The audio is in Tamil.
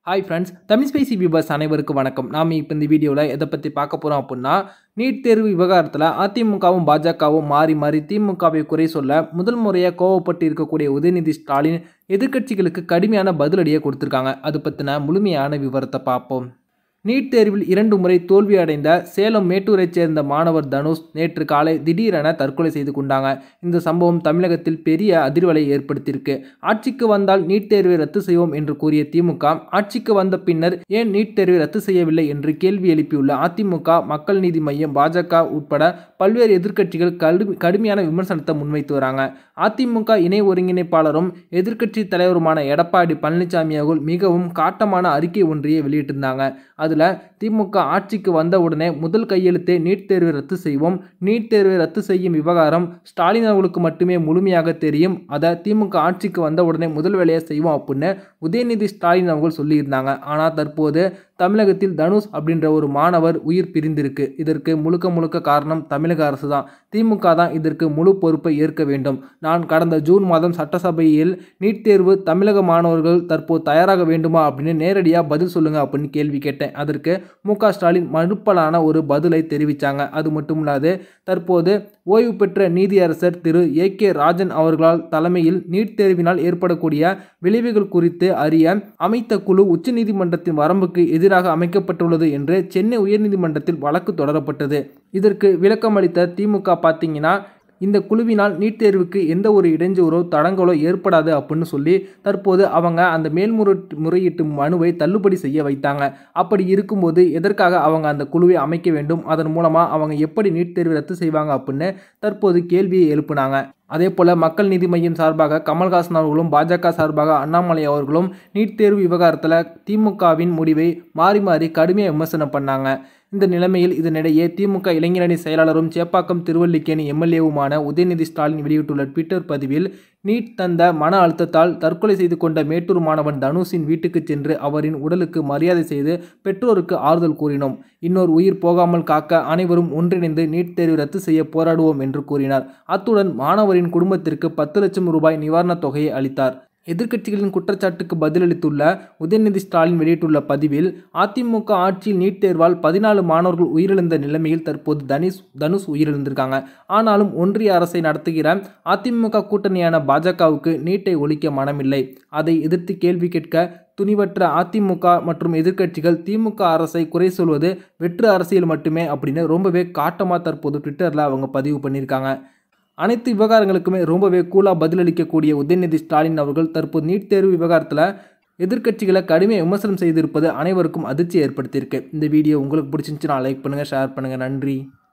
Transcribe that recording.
hi friends Tamil spicy viewers அனைவருக்கும் வணக்கம் நாம் இப்போ இந்த வீடியோவில் எதை பற்றி பார்க்க போகிறோம் அப்படின்னா நீட் தேர்வு விவகாரத்தில் அதிமுகவும் பாஜகவும் மாறி மாறி திமுகவை குறை சொல்ல முதல் முறையாக கோவப்பட்டு இருக்கக்கூடிய உதயநிதி ஸ்டாலின் எதிர்க்கட்சிகளுக்கு கடுமையான பதிலடியை கொடுத்துருக்காங்க அது பற்றின முழுமையான விவரத்தை பார்ப்போம் நீட் தேர்வில் இரண்டு முறை தோல்வி அடைந்த சேலம் மேட்டூரைச் சேர்ந்த மாணவர் தனுஷ் நேற்று காலை திடீரென தற்கொலை செய்து கொண்டாங்க இந்த சம்பவம் தமிழகத்தில் பெரிய அதிர்வலை ஏற்படுத்தியிருக்கு ஆட்சிக்கு வந்தால் நீட் தேர்வை ரத்து செய்வோம் என்று கூறிய திமுக ஆட்சிக்கு வந்த பின்னர் ஏன் நீட் தேர்வை ரத்து செய்யவில்லை என்று கேள்வி எழுப்பியுள்ள அதிமுக மக்கள் நீதி மையம் பாஜக உட்பட பல்வேறு எதிர்க்கட்சிகள் கடு கடுமையான விமர்சனத்தை முன்வைத்து வராங்க அதிமுக இணை ஒருங்கிணைப்பாளரும் எதிர்க்கட்சி தலைவருமான எடப்பாடி பழனிசாமி அவர்கள் மிகவும் காட்டமான அறிக்கை ஒன்றையே வெளியிட்டிருந்தாங்க அதில் திமுக ஆட்சிக்கு வந்தவுடனே முதல் கையெழுத்தே நீட் தேர்வை ரத்து செய்வோம் நீட் தேர்வை ரத்து செய்யும் விவகாரம் ஸ்டாலின் அவர்களுக்கு மட்டுமே முழுமையாக தெரியும் அதை திமுக ஆட்சிக்கு வந்தவுடனே முதல் வேலையை செய்வோம் அப்படின்னு உதயநிதி ஸ்டாலின் அவர்கள் சொல்லியிருந்தாங்க ஆனால் தற்போது தமிழகத்தில் தனுஷ் அப்படின்ற ஒரு மாணவர் உயிர் பிரிந்திருக்கு இதற்கு முழுக்க முழுக்க காரணம் தமிழக அரசு தான் திமுக தான் இதற்கு முழு பொறுப்பை ஏற்க வேண்டும் நான் கடந்த ஜூன் மாதம் சட்டசபையில் நீட் தேர்வு தமிழக மாணவர்கள் தற்போது தயாராக வேண்டுமா அப்படின்னு நேரடியாக பதில் சொல்லுங்க அப்படின்னு கேள்வி கேட்டேன் அதற்கு மு க ஸ்டாலின் மறுப்பலான ஒரு பதிலை தெரிவித்தாங்க அது மட்டும் இல்லாது தற்போது ஓய்வு பெற்ற நீதியரசர் திரு ஏ கே ராஜன் அவர்களால் தலைமையில் நீட் தேர்வினால் ஏற்படக்கூடிய விளைவுகள் குறித்து அறிய அமைத்த குழு உச்சநீதிமன்றத்தின் வரம்புக்கு எதிராக அமைக்கப்பட்டுள்ளது என்று சென்னை உயர்நீதிமன்றத்தில் வழக்கு தொடரப்பட்டது இதற்கு விளக்கமளித்த திமுக பார்த்தீங்கன்னா இந்த குழுவினால் நீட் தேர்வுக்கு எந்த ஒரு இடைஞ்சூறோ தடங்களோ ஏற்படாது அப்படின்னு சொல்லி தற்போது அவங்க அந்த மேல்முறை முறையீட்டு மனுவை தள்ளுபடி செய்ய வைத்தாங்க அப்படி இருக்கும்போது எதற்காக அவங்க அந்த குழுவை அமைக்க வேண்டும் அதன் மூலமாக அவங்க எப்படி நீட் தேர்வு ரத்து செய்வாங்க அப்படின்னு தற்போது கேள்வியை எழுப்புனாங்க அதே போல் மக்கள் நீதி மையம் சார்பாக கமல்ஹாசன் அவர்களும் பாஜக சார்பாக அண்ணாமலை அவர்களும் நீட் தேர்வு விவகாரத்தில் திமுகவின் முடிவை மாறி மாறி கடுமையாக விமர்சனம் பண்ணாங்க இந்த நிலைமையில் இதனிடையே திமுக இளைஞரணி செயலாளரும் சேப்பாக்கம் திருவல்லிக்கேணி எம்எல்ஏவுமான உதயநிதி ஸ்டாலின் வெளியிட்டுள்ள ட்விட்டர் பதிவில் நீட் தந்த மன அழுத்தத்தால் தற்கொலை செய்து கொண்ட மேட்டூர் மாணவன் தனுஷின் வீட்டுக்கு சென்று அவரின் உடலுக்கு மரியாதை செய்து பெற்றோருக்கு ஆறுதல் கூறினோம் இன்னொரு உயிர் போகாமல் காக்க அனைவரும் ஒன்றிணைந்து நீட் தேர்வு ரத்து செய்ய போராடுவோம் என்று கூறினார் அத்துடன் மாணவரின் குடும்பத்திற்கு பத்து லட்சம் ரூபாய் நிவாரணத் தொகையை அளித்தார் எதிர்க்கட்சிகளின் குற்றச்சாட்டுக்கு பதிலளித்துள்ள உதயநிதி ஸ்டாலின் வெளியிட்டுள்ள பதிவில் அதிமுக ஆட்சியில் நீட் தேர்வால் பதினாலு மாணவர்கள் உயிரிழந்த நிலைமையில் தற்போது தனுஷ் தனுஷ் உயிரிழந்திருக்காங்க ஆனாலும் ஒன்றிய அரசை நடத்துகிற அதிமுக கூட்டணியான பாஜகவுக்கு நீட்டை ஒழிக்க மனமில்லை அதை எதிர்த்து கேள்வி கேட்க துணிவற்ற அதிமுக மற்றும் எதிர்க்கட்சிகள் திமுக அரசை குறை சொல்வது வெற்று அரசியல் மட்டுமே அப்படின்னு ரொம்பவே காட்டமாக தற்போது ட்விட்டரில் அவங்க பதிவு பண்ணியிருக்காங்க அனைத்து விவகாரங்களுக்குமே ரொம்பவே கூலாக பதிலளிக்கக்கூடிய உதயநிதி ஸ்டாலின் அவர்கள் தற்போது நீட் தேர்வு விவகாரத்தில் எதிர்க்கட்சிகளை கடுமையாக விமர்சனம் செய்திருப்பது அனைவருக்கும் அதிர்ச்சி ஏற்படுத்தியிருக்கு இந்த வீடியோ உங்களுக்கு பிடிச்சிருந்துச்சுன்னா லைக் பண்ணுங்கள் ஷேர் பண்ணுங்கள் நன்றி